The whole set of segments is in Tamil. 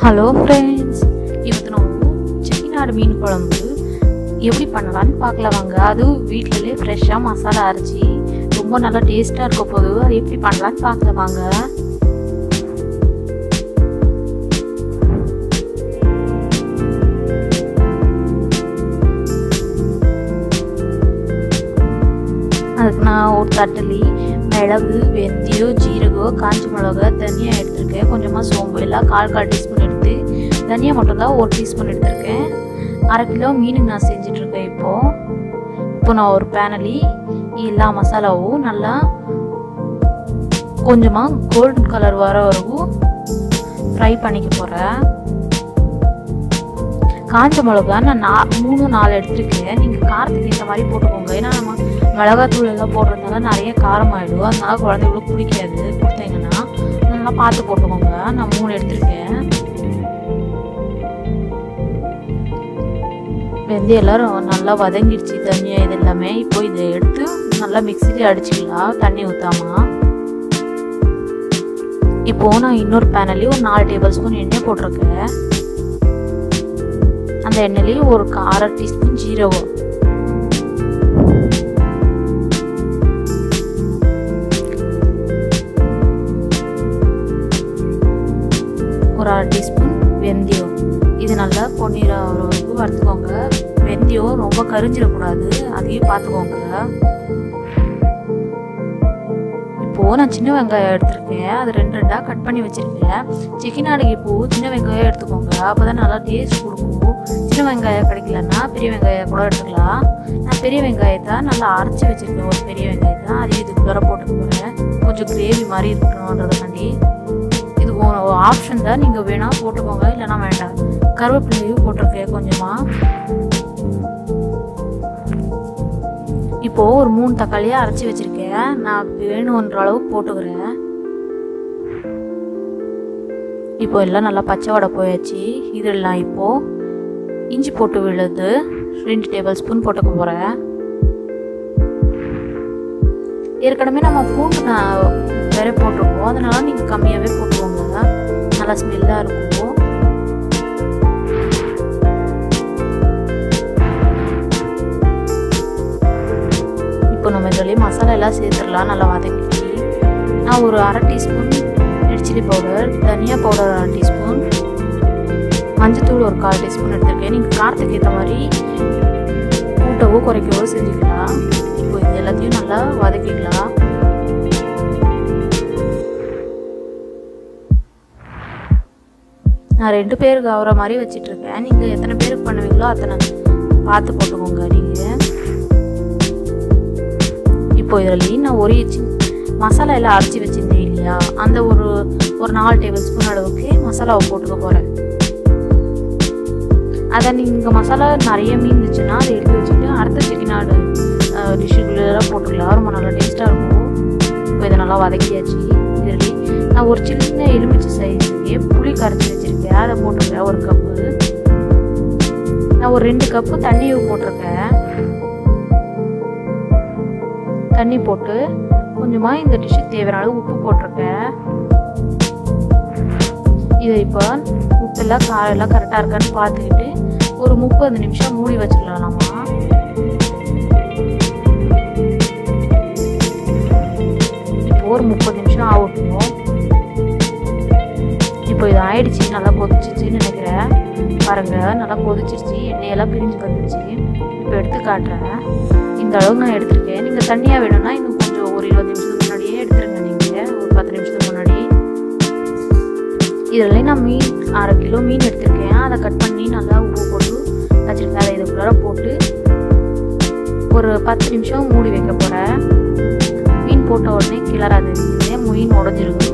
ஹலோ ஃப்ரெண்ட்ஸ் ಇವತ್ತು ನಾವು செட்டிநாடு மீன் குழம்பு எப்படி பண்ணலான்னு பார்க்கலாம் வாங்க அதுவும் வீட்டிலே ஃப்ரெஷ்ஷாக மசாலா அரைச்சி ரொம்ப நல்லா டேஸ்ட்டாக இருக்க போது அது எப்படி பண்ணலான்னு பார்க்கலாம் வாங்க அதுக்கு நான் ஒரு தட்டலி மிளகு வெந்தயம் ஜீரகம் காஞ்சி மிளகா தனியாக எடுத்திருக்கேன் கொஞ்சமாக சோம்பு எல்லாம் கால் கால் டீஸ்பூன் எடுத்து தனியாக மட்டும் தான் ஒரு டீஸ்பூன் எடுத்திருக்கேன் அரை கிலோ மீனுக்கு நான் செஞ்சிட்ருக்கேன் இப்போது இப்போ நான் ஒரு பேனலி எல்லா மசாலாவும் நல்லா கொஞ்சமாக கோல்டன் கலர் வர வரைக்கும் ஃப்ரை பண்ணிக்க போகிறேன் காஞ்ச மிளகா நான் நா மூணு நாலு எடுத்துருக்கேன் நீங்கள் காரத்துக்கு ஏற்ற மாதிரி போட்டுக்கோங்க ஏன்னா நம்ம மிளகாத்தூள் எல்லாம் போடுறதுனால நிறைய காரம் ஆகிடும் அதனால குழந்தைங்களுக்கு பிடிக்காது கொடுத்தீங்கன்னா நல்லா பார்த்து போட்டுக்கோங்க நான் மூணு எடுத்திருக்கேன் வெந்தயம் எல்லாம் நல்லா வதங்கிடுச்சு தண்ணியாக இது எல்லாமே இப்போ இதை எடுத்து நல்லா மிக்சியில் அடிச்சுக்கலாம் தண்ணி ஊற்றாமா இப்போது நான் இன்னொரு பேனல்லையும் ஒரு நாலு டேபிள் ஸ்பூன் எண்ணெய் போட்டிருக்கேன் அந்த எண்ணெயிலையும் ஒரு அரை டீஸ்பூன் ஜீரகம் ஒரு அரை டீஸ்பூன் வெந்தயம் இது நல்லா பொன்னீர வரைக்கும் வறுத்துக்கோங்க வெந்தயம் ரொம்ப கரிஞ்சிடக்கூடாது அதையும் பார்த்துக்கோங்க இப்போது நான் சின்ன வெங்காயம் எடுத்திருக்கேன் அது ரெண்டு ரெண்டாக கட் பண்ணி வச்சுருக்கேன் சிக்கன் ஆடுக்கு இப்போது சின்ன வெங்காயம் எடுத்துக்கோங்க அப்போ தான் நல்லா டேஸ்ட் கொடுக்கும் சின்ன வெங்காயம் கிடைக்கலன்னா பெரிய வெங்காயம் கூட எடுத்துக்கலாம் நான் பெரிய வெங்காயத்தை நல்லா அரைச்சி வச்சுருக்கேன் ஒரு பெரிய வெங்காயத்தை அதையும் இதுக்குள்ளார போட்டு போகிறேன் கொஞ்சம் கிரேவி மாதிரி இருக்கணுன்றதுக்காண்டி இது ஆப்ஷன் தான் நீங்கள் வேணால் போட்டுக்கோங்க இல்லைனா வேண்டாம் கருவேப்பிலையும் போட்டிருக்கேன் கொஞ்சமாக இப்போது ஒரு மூணு தக்காளியாக அரைச்சி வச்சுருக்கேன் நான் வேணுன்ற அளவுக்கு போட்டுக்கிறேன் இப்போ எல்லாம் நல்லா பச்சை வடை போயாச்சு இதெல்லாம் இப்போது இஞ்சி போட்டு விழுது ரெண்டு டேபிள் ஸ்பூன் போட்டுக்க போகிறேன் ஏற்கனவே நம்ம பூண்டு நான் வேற போட்டிருக்கோம் அதனால நீங்கள் கம்மியாகவே போட்டுக்கோங்க நல்லா ஸ்மெல்லாக இருக்கும் இப்போ நம்ம இதில் மசாலா எல்லாம் சேர்த்துடலாம் நல்லா வதக்கிட்டு நான் ஒரு அரை டீஸ்பூன் ரெட் சில்லி பவுடர் தனியா பவுடர் அரை டீஸ்பூன் மஞ்சத்தூள் ஒரு கால் டீஸ்பூன் எடுத்திருக்கேன் நீங்கள் காரத்துக்கு ஏற்ற மாதிரி கூட்டவோ குறைக்கவோ செஞ்சுக்கலாம் இப்போ இது எல்லாத்தையும் நல்லா வதக்கிக்கலாம் நான் ரெண்டு பேருக்கு ஆகிற மாதிரி வச்சிட்ருக்கேன் நீங்கள் எத்தனை பேருக்கு பண்ணுவீங்களோ அத்தனை பார்த்து போட்டுக்கோங்க நீங்கள் இப்போ இதில் நான் ஒரு மசாலா எல்லாம் அரைச்சி வச்சுருந்தேன் இல்லையா அந்த ஒரு ஒரு நாலு டேபிள் ஸ்பூன் அளவுக்கு மசாலாவை போட்டுக்க போகிறேன் அதை நீங்கள் மசாலா நிறைய மீன் இருந்துச்சுன்னா அதை எடுத்து வச்சுட்டு அடுத்த செட்டிநாடு டிஷ்ஷுக்குள்ளெல்லாம் போட்டுக்கலாம் ரொம்ப நல்லா டேஸ்ட்டாக இருக்கும் இப்போ இதை நல்லா வதக்கியாச்சு இதில் நான் ஒரு சின்ன எலுமிச்சை சைஸுக்கு புளி கரைச்சி வச்சுருக்கேன் அதை போட்டிருக்கேன் ஒரு கப்பு நான் ஒரு ரெண்டு கப்பு தண்ணியும் போட்டிருக்கேன் தண்ணி போட்டு கொஞ்சமாக இந்த டிஷ்ஷுக்கு தேவையான அளவு உப்பு போட்டிருக்கேன் இதை இப்போ உப்பெல்லாம் காரம் எல்லாம் கரெக்டாக இருக்கான்னு பார்த்துக்கிட்டு ஒரு முப்பது நிமிஷம் மூடி வச்சுக்கலாம் நம்ம இப்போ ஒரு முப்பது நிமிஷம் ஆகட்டும் இப்போ இது ஆயிடுச்சு நல்லா கொதிச்சிச்சுன்னு நினைக்கிறேன் பாருங்க நல்லா கொதிச்சிருச்சு எண்ணெயெல்லாம் பிரிஞ்சு வந்துச்சு இப்போ எடுத்து காட்டுறேன் இந்த அளவுக்கு நான் எடுத்திருக்கேன் நீங்கள் தண்ணியாக வேணும்னா இன்னும் கொஞ்சம் ஒரு இருபது நிமிஷத்துக்கு முன்னாடியே எடுத்துருங்க நீங்கள் ஒரு பத்து நிமிஷத்துக்கு முன்னாடி இதில் நான் மீன் அரை கிலோ மீன் எடுத்திருக்கேன் அதை கட் பண்ணி நல்லா உப்பு போட்டு வச்சுருக்கேன் அதை இதுக்குள்ளார போட்டு ஒரு பத்து நிமிஷம் மூடி வைக்க போகிறேன் மீன் போட்ட உடனே கிளறாது மீன் உடஞ்சிருக்கு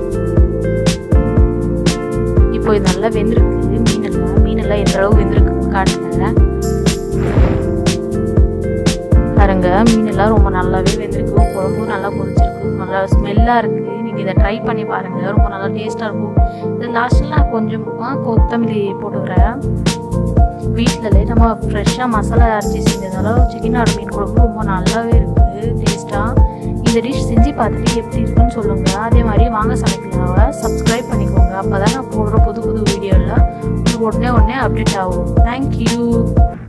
இப்போ இது நல்லா வெந்திருக்கு மீனெல்லாம் மீனெல்லாம் எந்த அளவு வெந்திருக்குன்னு காட்டுங்க பாருங்க மீனெல்லாம் ரொம்ப நல்லாவே வெந்திருக்கு குழம்பும் நல்லா கொதிச்சிருக்கு நல்லா ஸ்மெல்லாக இருக்குது நீங்கள் இதை ட்ரை பண்ணி பாருங்கள் ரொம்ப நல்லா டேஸ்ட்டாக இருக்கும் இது லாஸ்ட்டில் நான் கொஞ்சமாக கொத்தமல்லி போட்டுக்கிறேன் வீட்டில் நம்ம ஃப்ரெஷ்ஷாக மசாலா அரைச்சி செஞ்சதால சிக்கன் மீன் குழம்பு ரொம்ப நல்லாவே இருக்குது டேஸ்ட்டாக இந்த டிஷ் செஞ்சு பார்த்துட்டு எப்படி இருக்குன்னு சொல்லுங்கள் அதே மாதிரி வாங்க சமைக்கலாம் சப்ஸ்கிரைப் பண்ணிக்கோங்க அப்போ தான் நான் போடுற புது புது வீடியோவில் உடனே உடனே அப்டேட் ஆகும் தேங்க்யூ